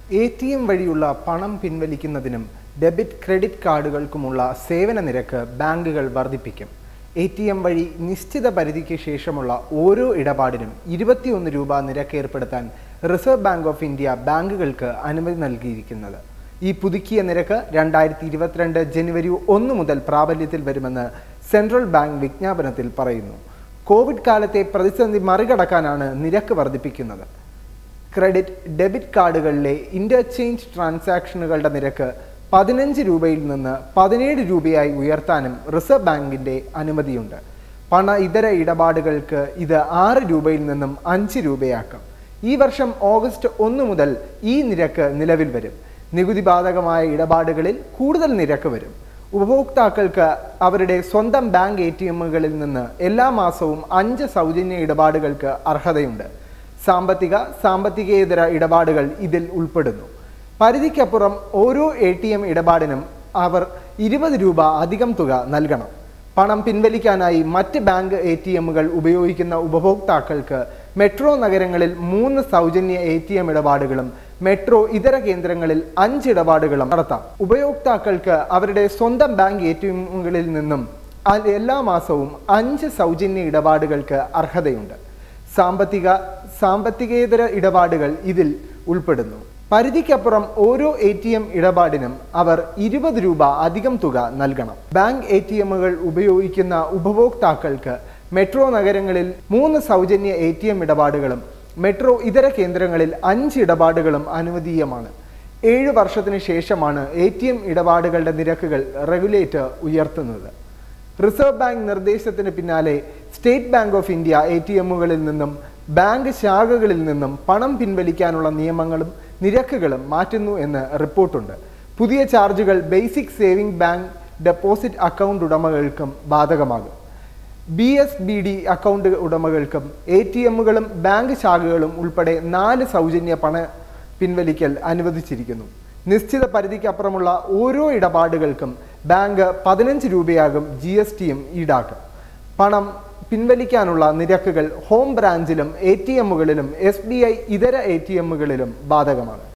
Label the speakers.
Speaker 1: A T M വഴിയുള്ള പണം പിൻവലിക്കുന്നതിനും debit credit കാർഡുകൾക്കുമുള്ള സേവന നിരക്ക് ബാങ്കുകൾ വർദ്ധിപ്പിക്കും എ ടി എം വഴി നിശ്ചിത പരിധിക്ക് ശേഷമുള്ള ഓരോ ഇടപാടിനും ഇരുപത്തിയൊന്ന് രൂപ നിരക്ക് ഏർപ്പെടുത്താൻ റിസർവ് ബാങ്ക് ഓഫ് ഇന്ത്യ ബാങ്കുകൾക്ക് അനുമതി നൽകിയിരിക്കുന്നത് ഈ പുതുക്കിയ നിരക്ക് രണ്ടായിരത്തി ഇരുപത്തിരണ്ട് ജനുവരി ഒന്ന് മുതൽ പ്രാബല്യത്തിൽ വരുമെന്ന് സെൻട്രൽ ബാങ്ക് വിജ്ഞാപനത്തിൽ പറയുന്നു കോവിഡ് കാലത്തെ പ്രതിസന്ധി മറികടക്കാനാണ് നിരക്ക് വർദ്ധിപ്പിക്കുന്നത് ക്രെഡിറ്റ് ഡെബിറ്റ് കാർഡുകളിലെ ഇന്റർചേഞ്ച് ട്രാൻസാക്ഷനുകളുടെ നിരക്ക് പതിനഞ്ച് രൂപയിൽ നിന്ന് പതിനേഴ് രൂപയായി ഉയർത്താനും റിസർവ് ബാങ്കിന്റെ അനുമതിയുണ്ട് പണ ഇതര ഇടപാടുകൾക്ക് ഇത് ആറ് രൂപയിൽ നിന്നും അഞ്ച് രൂപയാക്കാം ഈ വർഷം ഓഗസ്റ്റ് ഒന്ന് മുതൽ ഈ നിരക്ക് നിലവിൽ വരും നികുതി ബാധകമായ ഇടപാടുകളിൽ കൂടുതൽ നിരക്ക് വരും ഉപഭോക്താക്കൾക്ക് അവരുടെ സ്വന്തം ബാങ്ക് എ ടി എമ്മുകളിൽ നിന്ന് എല്ലാ മാസവും അഞ്ച് സൗജന്യ ഇടപാടുകൾക്ക് അർഹതയുണ്ട് സാമ്പത്തിക സാമ്പത്തികേതര ഇടപാടുകൾ ഇതിൽ ഉൾപ്പെടുന്നു പരിധിക്കപ്പുറം ഓരോ എ ടി എം ഇടപാടിനും അവർ ഇരുപത് രൂപ അധികം തുക നൽകണം പണം പിൻവലിക്കാനായി മറ്റ് ബാങ്ക് എ ടി എമ്മുകൾ ഉപയോഗിക്കുന്ന ഉപഭോക്താക്കൾക്ക് മെട്രോ നഗരങ്ങളിൽ മൂന്ന് സൗജന്യ എ ടി എം ഇടപാടുകളും മെട്രോ ഇതര കേന്ദ്രങ്ങളിൽ അഞ്ച് ഇടപാടുകളും നടത്താം ഉപയോക്താക്കൾക്ക് അവരുടെ സ്വന്തം ബാങ്ക് എ ടി എമ്മുകളിൽ നിന്നും അ- എല്ലാ മാസവും അഞ്ച് സൗജന്യ ഇടപാടുകൾക്ക് അർഹതയുണ്ട് സാമ്പത്തിക സാമ്പത്തികേതര ഇടപാടുകൾ ഇതിൽ ഉൾപ്പെടുന്നു പരിധിക്കപ്പുറം ഓരോ എ ടി എം ഇടപാടിനും അവർ ഇരുപത് രൂപ അധികം തുക നൽകണം ബാങ്ക് എ ടി എമ്മുകൾ ഉപയോഗിക്കുന്ന ഉപഭോക്താക്കൾക്ക് മെട്രോ നഗരങ്ങളിൽ മൂന്ന് സൗജന്യ എ ടി എം ഇടപാടുകളും മെട്രോ ഇതര കേന്ദ്രങ്ങളിൽ അഞ്ച് ഇടപാടുകളും അനുവദീയമാണ് ഏഴ് വർഷത്തിന് ശേഷമാണ് എ ടി എം ഇടപാടുകളുടെ നിരക്കുകൾ റെഗുലേറ്റർ ഉയർത്തുന്നത് റിസർവ് ബാങ്ക് നിർദ്ദേശത്തിന് പിന്നാലെ state bank of India A T എമ്മുകളിൽ നിന്നും ബാങ്ക് ശാഖകളിൽ നിന്നും പണം പിൻവലിക്കാനുള്ള നിയമങ്ങളും നിരക്കുകളും മാറ്റുന്നു എന്ന് റിപ്പോർട്ടുണ്ട് പുതിയ ചാർജുകൾ basic saving bank deposit account ഉടമകൾക്കും ബാധകമാകും B S B D account ഉടമകൾക്കും എ ടി എമ്മുകളും ബാങ്ക് ശാഖകളും ഉൾപ്പെടെ നാല് സൗജന്യ പണ പിൻവലിക്കൽ അനുവദിച്ചിരിക്കുന്നു നിശ്ചിത പരിധിക്കപ്പുറമുള്ള ഓരോ ഇടപാടുകൾക്കും ബാങ്ക് പതിനഞ്ച് രൂപയാകും ജി എസ് ടിയും ഈടാക്കും പണം പിൻവലിക്കാനുള്ള നിരക്കുകൾ ഹോം ബ്രാഞ്ചിലും എ ടി എമ്മുകളിലും എസ് ബി ഐ ഇതര എ ടി എമ്മുകളിലും ബാധകമാണ്